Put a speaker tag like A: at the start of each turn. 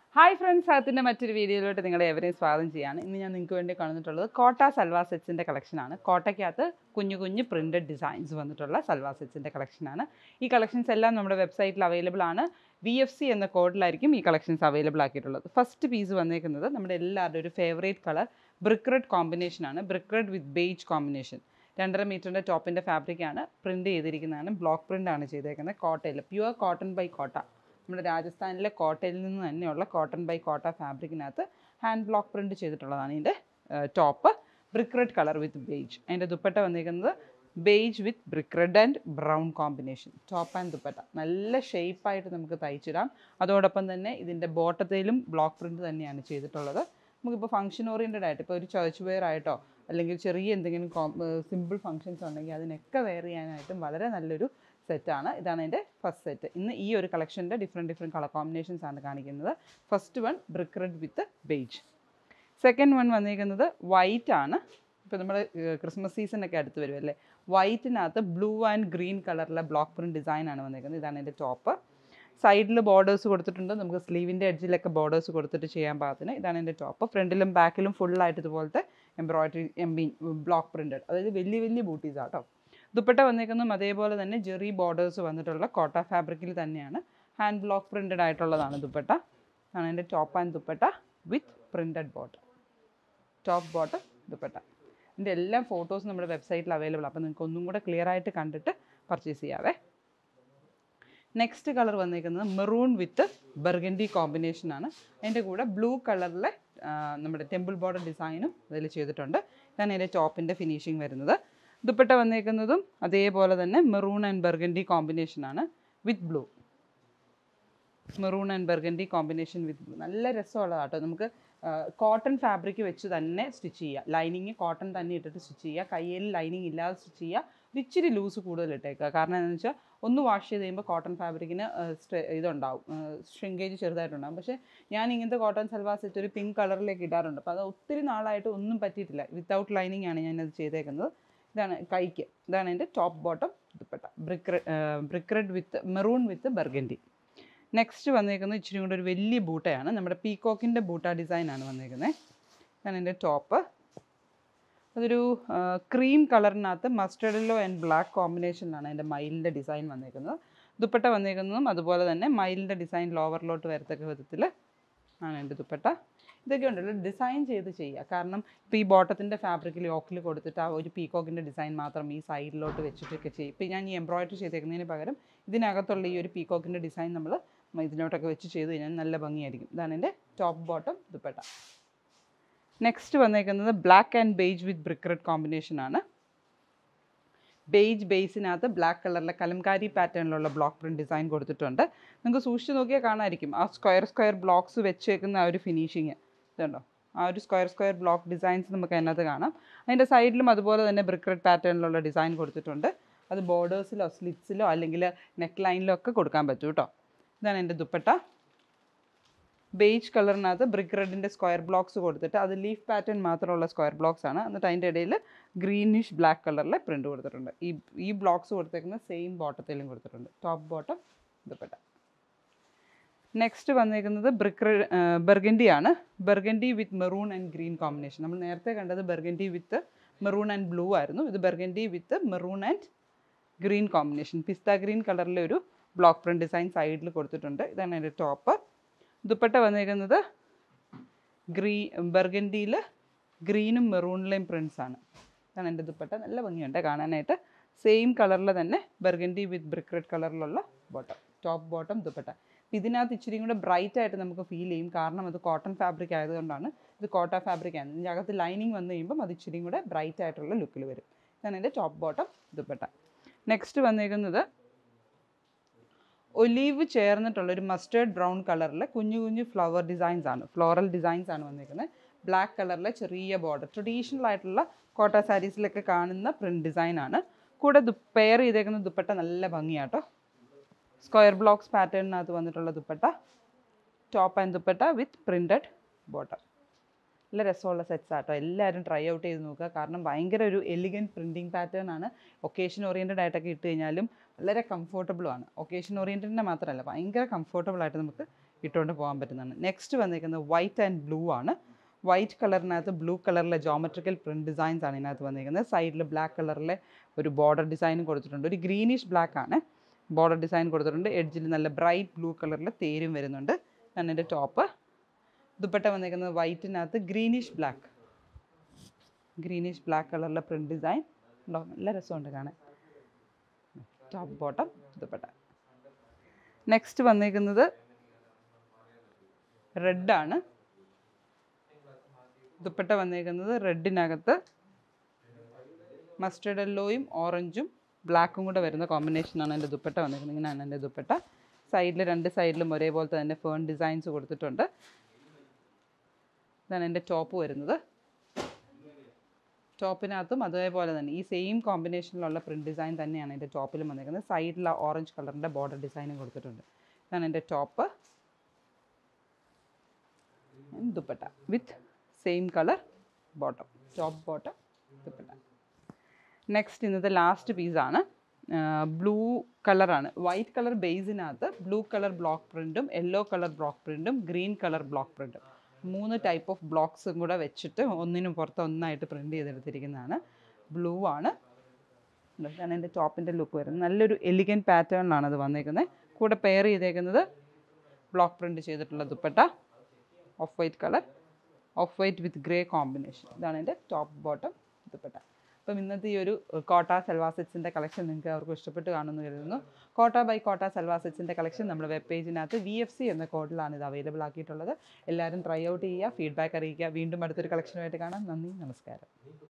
A: hi friends അകത്തിൻ്റെ മറ്റൊരു വീഡിയോയിലോട്ട് നിങ്ങളെ എവരെയും സ്വാഗതം ചെയ്യാണ് ഇന്ന് ഞാൻ നിങ്ങൾക്ക് വേണ്ടി കാണുന്നിട്ടുള്ളത് കോട്ട സൽവാർ സെറ്റ്സിൻ്റെ കളക്ഷനാണ് കോട്ടയ്ക്കകത്ത് കുഞ്ഞു കുഞ്ഞു പ്രിൻറ്റഡ് ഡിസൈൻസ് വന്നിട്ടുള്ള സൽവാർ സെറ്റ്സിൻ്റെ കളക്ഷനാണ് ഈ കളക്ഷൻസ് എല്ലാം നമ്മുടെ വെബ്സൈറ്റിൽ അവൈലബിൾ ആണ് വി എഫ് സി എന്ന കോഡിലായിരിക്കും ഈ കളക്ഷൻസ് അവൈലബിൾ ആക്കിയിട്ടുള്ളത് ഫസ്റ്റ് പീസ് വന്നേക്കുന്നത് നമ്മുടെ എല്ലാവരുടെയും ഒരു ഫേവറേറ്റ് കളർ ബ്രിക്ക് റെഡ് കോമ്പിനേഷനാണ് brick red with beige combination രണ്ടര മീറ്ററിൻ്റെ ടോപ്പിൻ്റെ ഫാബ്രിക്കാണ് പ്രിൻറ്റ് ചെയ്തിരിക്കുന്നതാണ് ബ്ലോക്ക് പ്രിൻ്റ് ആണ് ചെയ്തേക്കുന്നത് കോട്ടയിൽ പ്യുവർ കോട്ടൺ ബൈ കോട്ട നമ്മുടെ രാജസ്ഥാനിലെ കോട്ടയിൽ നിന്ന് തന്നെയുള്ള കോട്ടൺ ബൈ കോട്ട ഫാബ്രിക്കിനകത്ത് ഹാൻഡ് ബ്ലോക്ക് പ്രിൻറ്റ് ചെയ്തിട്ടുള്ളതാണ് ഇതിൻ്റെ top brick red colour with beige അതിൻ്റെ ദുപ്പട്ട വന്നിരിക്കുന്നത് beige with brick red and brown combination top and dupatta നല്ല ഷേപ്പായിട്ട് നമുക്ക് തയ്ച്ചിടാം അതോടൊപ്പം തന്നെ ഇതിൻ്റെ ബോട്ടത്തിലും ബ്ലോക്ക് പ്രിൻറ്റ് തന്നെയാണ് ചെയ്തിട്ടുള്ളത് നമുക്കിപ്പോൾ ഫംഗ്ഷൻ ഓറിയൻറ്റഡ് ആയിട്ട് ഇപ്പോൾ ഒരു ചർച്ച് വെയർ ആയിട്ടോ അല്ലെങ്കിൽ ചെറിയ എന്തെങ്കിലും സിമ്പിൾ ഫങ്ഷൻസ് ഉണ്ടെങ്കിൽ അതിനൊക്കെ വെയർ ചെയ്യാനായിട്ടും വളരെ നല്ലൊരു സെറ്റാണ് ഇതാണ് എൻ്റെ ഫസ്റ്റ് സെറ്റ് ഇന്ന് ഈ ഒരു കളക്ഷൻ്റെ ഡിഫറെൻറ്റ് ഡിഫറെൻറ്റ് കളർ കോമ്പിനേഷൻസ് ആണ് കാണിക്കുന്നത് first one brick red with beige second one വന്നിരിക്കുന്നത് വൈറ്റ് ആണ് ഇപ്പോൾ നമ്മൾ ക്രിസ്മസ് സീസണൊക്കെ അടുത്ത് വരും അല്ലേ വൈറ്റിനകത്ത് ബ്ലൂ ആൻഡ് ഗ്രീൻ കളറിലെ ബ്ലോക്ക് പ്രിൻറ്റ് ഡിസൈനാണ് വന്നിരിക്കുന്നത് ഇതാണ് എൻ്റെ ടോപ്പ് സൈഡിൽ ബോർഡേഴ്സ് കൊടുത്തിട്ടുണ്ട് നമുക്ക് സ്ലീവിൻ്റെ എഡ്ജിലൊക്കെ ബോർഡേഴ്സ് കൊടുത്തിട്ട് ചെയ്യാൻ പാകത്തിന് ഇതാണ് എൻ്റെ ടോപ്പ് ഫ്രണ്ടിലും ബാക്കിലും ഫുള്ളായിട്ട് ഇതുപോലത്തെ എംബ്രോയിഡറി എംബി ബ്ലോക്ക് പ്രിൻറ്റഡ് അതായത് വലിയ വലിയ ബൂട്ടീസ് ആട്ടോ ദുപ്പട്ട വന്നേക്കുന്നതും അതേപോലെ തന്നെ ജെറി ബോർഡേഴ്സ് വന്നിട്ടുള്ള കോട്ട ഫാബ്രിക്കിൽ തന്നെയാണ് ഹാൻഡ് ബ്ലോക്ക് പ്രിൻറ്റഡ് ആയിട്ടുള്ളതാണ് ദുപ്പട്ട ആണ് എൻ്റെ top and dupatta with printed bottom top bottom dupatta ഇതിൻ്റെ എല്ലാ ഫോട്ടോസും നമ്മുടെ വെബ്സൈറ്റിൽ അവൈലബിൾ അപ്പോൾ നിങ്ങൾക്ക് ഒന്നും കൂടെ ക്ലിയർ ആയിട്ട് കണ്ടിട്ട് പർച്ചേസ് ചെയ്യാവേ നെക്സ്റ്റ് കളർ വന്നിരിക്കുന്നത് മെറൂൺ വിത്ത് ബർഗൻഡി കോമ്പിനേഷനാണ് അതിൻ്റെ കൂടെ ബ്ലൂ കളറിലെ നമ്മുടെ ടെമ്പിൾ ബോർഡർ ഡിസൈനും ഇതിൽ ചെയ്തിട്ടുണ്ട് ഇതാണ് അതിൻ്റെ ടോപ്പിൻ്റെ ഫിനിഷിങ് വരുന്നത് ദുപ്പട്ട വന്നേക്കുന്നതും അതേപോലെ തന്നെ മെറൂൺ ആൻഡ് ബർഗൻഡി കോമ്പിനേഷനാണ് with blue maroon and burgundy combination with blue നല്ല രസമുള്ളതാണ് കേട്ടോ നമുക്ക് കോട്ടൺ ഫാബ്രിക് വെച്ച് തന്നെ സ്റ്റിച്ച് ചെയ്യുക ലൈനിങ് കോട്ടൺ തന്നെ ഇട്ടിട്ട് സ്റ്റിച്ച് ചെയ്യുക കയ്യിൽ ലൈനിങ് ഇല്ലാതെ സ്റ്റിച്ച് ചെയ്യുക ഒരു ഇച്ചിരി ലൂസ് കൂടുതൽ ഇട്ടേക്കുക കാരണം എന്താണെന്ന് വെച്ചാൽ ഒന്ന് വാഷ് ചെയ്ത് കഴിയുമ്പോൾ കോട്ടൺ ഫാബ്രിക്കിന് ഇതുണ്ടാവും ഷ്രിങ്കേജ് ചെറുതായിട്ടുണ്ടാവും പക്ഷേ ഞാൻ ഇങ്ങനത്തെ കോട്ടൺ സൽവാർ സെറ്റ് ഒരു പിങ്ക് കളറിലേക്ക് ഇടാറുണ്ട് അപ്പോൾ അത് ഒത്തിരി നാളായിട്ട് ഒന്നും പറ്റിയിട്ടില്ല വിത്തൗട്ട് ലൈനിങ് ആണ് ഞാനത് ചെയ്തേക്കുന്നത് ഇതാണ് കൈക്ക് ഇതാണ് എൻ്റെ top bottom dupatta brick brick red with maroon with burgundy next വന്നേക്കുന്നത് ഇച്ചിരി കൂടെ ഒരു വലിയ ബൂട്ടയാണ് നമ്മുടെ പീകോക്കിൻ്റെ ബൂട്ട ഡിസൈനാണ് വന്നേക്കുന്നത് ഇതാണ് എൻ്റെ ടോപ്പ് അതൊരു ക്രീം കളറിനകത്ത് മസ്റ്റർഡ് യെല്ലോ ആൻഡ് ബ്ലാക്ക് കോമ്പിനേഷനിലാണ് എൻ്റെ മയിലിൻ്റെ ഡിസൈൻ വന്നേക്കുന്നത് ദുപ്പട്ട വന്നേക്കുന്നതും അതുപോലെ തന്നെ മയിലിൻ്റെ ഡിസൈൻ ലോവറിലോട്ട് വരത്തക്ക വിധത്തിൽ ആണ് എൻ്റെ ദുപ്പട്ട ഇതൊക്കെ ഉണ്ടല്ലോ ഡിസൈൻ ചെയ്ത് ചെയ്യുക കാരണം ഇപ്പോൾ ഈ ബോട്ടത്തിൻ്റെ ഫാബ്രിക്കിൽ യോക്കിൽ കൊടുത്തിട്ട് ആ ഒരു പീകോക്കിൻ്റെ ഡിസൈൻ മാത്രം ഈ സൈഡിലോട്ട് വെച്ചിട്ടൊക്കെ ചെയ്യും ഇപ്പോൾ ഞാൻ ഈ എംബ്രോയിഡറി ചെയ്തേക്കുന്നതിന് പകരം ഇതിനകത്തുള്ള ഈ ഒരു പീകോക്കിൻ്റെ ഡിസൈൻ നമ്മൾ ഇതിലോട്ടൊക്കെ വെച്ച് ചെയ്ത് കഴിഞ്ഞാൽ നല്ല ഭംഗിയായിരിക്കും ഇതാണ് എൻ്റെ ടോപ്പ് ബോട്ടം ദുപ്പട്ട നെക്സ്റ്റ് വന്നേക്കുന്നത് black and beige with brick red കോമ്പിനേഷനാണ് ബേജ് ബേസിനകത്ത് ബ്ലാക്ക് കളറിലെ കലംകാരി പാറ്റേണിലുള്ള ബ്ലോക്ക് പ്രിൻറ്റ് ഡിസൈൻ കൊടുത്തിട്ടുണ്ട് നിങ്ങൾക്ക് സൂക്ഷിച്ച് നോക്കിയാൽ കാണാമായിരിക്കും ആ സ്ക്വയർ സ്ക്വയർ ബ്ലോക്സ് വെച്ചേക്കുന്ന ആ ഒരു ഫിനിഷിങ് ഇതുണ്ടോ ആ ഒരു സ്ക്വയർ സ്ക്വയർ ബ്ലോക്ക് ഡിസൈൻസ് നമുക്ക് അതിനകത്ത് കാണാം അതിൻ്റെ സൈഡിലും അതുപോലെ തന്നെ ബ്രിക്ക് റെഡ് പാറ്റേണിലുള്ള ഡിസൈൻ കൊടുത്തിട്ടുണ്ട് അത് ബോർഡേഴ്സിലോ സ്ലിറ്റ്സിലോ അല്ലെങ്കിൽ നെക്ക് ലൈനിലോ ഒക്കെ കൊടുക്കാൻ പറ്റും കേട്ടോ ഇതാണ് എൻ്റെ ദുപ്പട്ട ബേജ് കളറിനകത്ത് ബ്രിക്ക് റെഡിൻ്റെ സ്ക്വയർ ബ്ലോക്സ് കൊടുത്തിട്ട് അത് ലീഫ് പാറ്റേൺ മാത്രമുള്ള സ്ക്വയർ ബ്ലോക്സ് ആണ് എന്നിട്ട് അതിൻ്റെ ഇടയിൽ ഗ്രീനിഷ് ബ്ലാക്ക് കളറിലെ പ്രിൻ്റ് കൊടുത്തിട്ടുണ്ട് ഈ ഈ ബ്ലോക്സ് കൊടുത്തേക്കുന്ന സെയിം ബോട്ടത്തിലും കൊടുത്തിട്ടുണ്ട് ടോപ്പ് ബോട്ടം ദുപ്പട്ട നെക്സ്റ്റ് വന്നേക്കുന്നത് ബ്രിക്ക് ബർഗൻഡി ആണ് burgundy with maroon and green combination നമ്മൾ നേരത്തെ കണ്ടത് burgundy with maroon and blue ആയിരുന്നു ഇത് burgundy with maroon and green combination pista green കളറിലെ ഒരു ബ്ലോക്ക് പ്രിൻറ്റ് ഡിസൈൻ സൈഡിൽ കൊടുത്തിട്ടുണ്ട് ഇതാണ് എൻ്റെ ടോപ്പ് ദുപ്പട്ട വന്നിരിക്കുന്നത് ഗ്രീ ബർഗൻഡിയിൽ ഗ്രീനും മെറൂണിലെയും പ്രിൻസ് ആണ് ഇതാണ് എൻ്റെ ദുപ്പട്ട നല്ല ഭംഗിയുണ്ട് കാണാനായിട്ട് സെയിം കളറിൽ തന്നെ ബർഗൻഡി വിത്ത് ബ്രിക്ക് റെഡ് കളറിലുള്ള ബോട്ടം ടോപ്പ് ബോട്ടം ദുപ്പട്ട ഇതിനകത്ത് ഇച്ചിരി കൂടെ ബ്രൈറ്റ് ആയിട്ട് നമുക്ക് ഫീൽ ചെയ്യും കാരണം അത് കോട്ടൺ ഫാബ്രിക് ആയതുകൊണ്ടാണ് ഇത് കോട്ട ഫാബ്രിക് ആണ് ഇതിൻ്റെ അകത്ത് ലൈനിങ് വന്നു കഴിയുമ്പം അത് ഇച്ചിരി കൂടെ ബ്രൈറ്റ് ആയിട്ടുള്ള ലുക്കിൽ വരും ഇതാണ് എൻ്റെ ടോപ്പ് ബോട്ടം ദുപ്പട്ട നെക്സ്റ്റ് വന്നിരിക്കുന്നത് ഒലീവ് ചേർന്നിട്ടുള്ള ഒരു മസ്റ്റേർഡ് ബ്രൗൺ കളറിലെ കുഞ്ഞു കുഞ്ഞു ഫ്ലവർ ഡിസൈൻസ് ആണ് ഫ്ലോറൽ ഡിസൈൻസ് ആണ് വന്നിരിക്കുന്നത് ബ്ലാക്ക് കളറിലെ ചെറിയ ബോർഡർ ട്രഡീഷണൽ ആയിട്ടുള്ള കോട്ട സാരീസിലൊക്കെ കാണുന്ന പ്രിൻറ്റ് ഡിസൈൻ ആണ് കൂടെ ദു പെയർ ചെയ്തേക്കുന്ന ദുപ്പട്ട നല്ല ഭംഗിയാട്ടോ സ്ക്വയർ ബ്ലോക്സ് പാറ്റേണിനകത്ത് വന്നിട്ടുള്ള dupatta top and dupatta with printed bottom നല്ല രസമുള്ള സെറ്റ്സ് ആട്ടോ എല്ലാവരും ട്രൈ ഔട്ട് ചെയ്ത് നോക്കുക കാരണം ഭയങ്കര ഒരു എലിഗൻറ്റ് പ്രിൻറ്റിങ് പാറ്റേൺ ആണ് ഒക്കേഷൻ ഓറിയൻറ്റഡ് ആയിട്ടൊക്കെ ഇട്ട് കഴിഞ്ഞാലും വളരെ കംഫർട്ടബിളും ആണ് ഒക്കേഷൻ ഓറിയൻറ്റഡിൻ്റെ മാത്രമല്ല ഭയങ്കര കംഫർട്ടബിൾ ആയിട്ട് നമുക്ക് ഇട്ടുകൊണ്ട് പോകാൻ പറ്റുന്നതാണ് നെക്സ്റ്റ് വന്നിരിക്കുന്നത് വൈറ്റ് ആൻഡ് ബ്ലൂ ആണ് വൈറ്റ് കളറിനകത്ത് ബ്ലൂ കളറിലെ ജോമെട്രിക്കൽ പ്രിൻറ്റ് ഡിസൈൻസ് ആണ് ഇതിനകത്ത് വന്നിരിക്കുന്നത് സൈഡിൽ ബ്ലാക്ക് കളറിലെ ഒരു ബോർഡർ ഡിസൈനും കൊടുത്തിട്ടുണ്ട് ഒരു ഗ്രീനിഷ് ബ്ലാക്ക് ആണ് ബോർഡർ ഡിസൈൻ കൊടുത്തിട്ടുണ്ട് എഡ്ജിൽ നല്ല ബ്രൈറ്റ് ബ്ലൂ കളറിൽ തേരും വരുന്നുണ്ട് ഞാൻ എൻ്റെ ടോപ്പ് ദുപ്പട്ട വന്നിരിക്കുന്നത് വൈറ്റിനകത്ത് ഗ്രീനിഷ് ബ്ലാക്ക് ഗ്രീനിഷ് ബ്ലാക്ക് കളറിലെ പ്രിൻറ്റ് ഡിസൈൻ ഉണ്ടോ നല്ല രസമുണ്ട് കാണാൻ ടോപ്പ് ബോട്ടം ദുപ്പട്ട നെക്സ്റ്റ് വന്നിരിക്കുന്നത് റെഡാണ് ദുപ്പട്ട വന്നിരിക്കുന്നത് റെഡിനകത്ത് മസ്റ്റർഡ് യെല്ലോയും ഓറഞ്ചും ബ്ലാക്കും കൂടെ വരുന്ന കോമ്പിനേഷനാണ് എൻ്റെ ദുപ്പട്ട വന്നിരിക്കുന്നത് ഇങ്ങനെയാണ് എൻ്റെ ദുപ്പട്ട സൈഡിൽ രണ്ട് സൈഡിലും ഒരേപോലത്തെ തന്നെ ഫേൺ ഡിസൈൻസ് കൊടുത്തിട്ടുണ്ട് ഇതാണ് എൻ്റെ ടോപ്പ് വരുന്നത് ടോപ്പിനകത്തും അതേപോലെ തന്നെ ഈ സെയിം കോമ്പിനേഷനിലുള്ള പ്രിൻറ്റ് ഡിസൈൻ തന്നെയാണ് എൻ്റെ ടോപ്പിലും വന്നിരിക്കുന്നത് സൈഡിൽ ഓറഞ്ച് കളറിൻ്റെ ബോർഡർ ഡിസൈനും കൊടുത്തിട്ടുണ്ട് ഇതാണ് എൻ്റെ top dupatta with same colour bottom top bottom dupatta next ഇന്നത്തെ ലാസ്റ്റ് പീസാണ് ബ്ലൂ കളറാണ് വൈറ്റ് കളർ ബേസിനകത്ത് ബ്ലൂ കളർ ബ്ലോക്ക് പ്രിൻറ്റും യെല്ലോ കളർ ബ്ലോക്ക് പ്രിൻറ്റും ഗ്രീൻ കളർ ബ്ലോക്ക് പ്രിൻറ്റും മൂന്ന് ടൈപ്പ് ഓഫ് ബ്ലോക്സും കൂടെ വെച്ചിട്ട് ഒന്നിനും പുറത്ത് ഒന്നായിട്ട് പ്രിൻറ്റ് ചെയ്തെടുത്തിരിക്കുന്നതാണ് ബ്ലൂ ആണ് ഇതാണ് എൻ്റെ ടോപ്പിൻ്റെ ലുക്ക് വരുന്നത് നല്ലൊരു എലിഗൻ പാറ്റേണിലാണ് അത് വന്നേക്കുന്നത് കൂടെ പെയർ ചെയ്തേക്കുന്നത് ബ്ലോക്ക് പ്രിൻറ്റ് ചെയ്തിട്ടുള്ള dupatta off white colour off white with grey combination ഇതാണ് എൻ്റെ ടോപ്പ് ബോട്ടം ദുപ്പട്ട അപ്പം ഇന്നത്തെ ഈ ഒരു കോട്ട സൽവാ സെറ്റ്സിൻ്റെ കളക്ഷൻ നിങ്ങൾക്ക് അവർക്ക് ഇഷ്ടപ്പെട്ട് കാണുമെന്ന് കരുതുന്നു കോട്ട ബൈ കോട്ട സൽവാ സെറ്റ്സിൻ്റെ കളക്ഷൻ നമ്മുടെ വെബ് പേജിനകത്ത് വി എഫ് സി എന്ന കോഡിലാണ് ഇത് അവൈലബിൾ ആക്കിയിട്ടുള്ളത് എല്ലാവരും ട്രൈ ഔട്ട് ചെയ്യുക ഫീഡ്ബാക്ക് അറിയിക്കുക വീണ്ടും അടുത്തൊരു കളക്ഷനുമായിട്ട് കാണാം നന്ദി നമസ്കാരം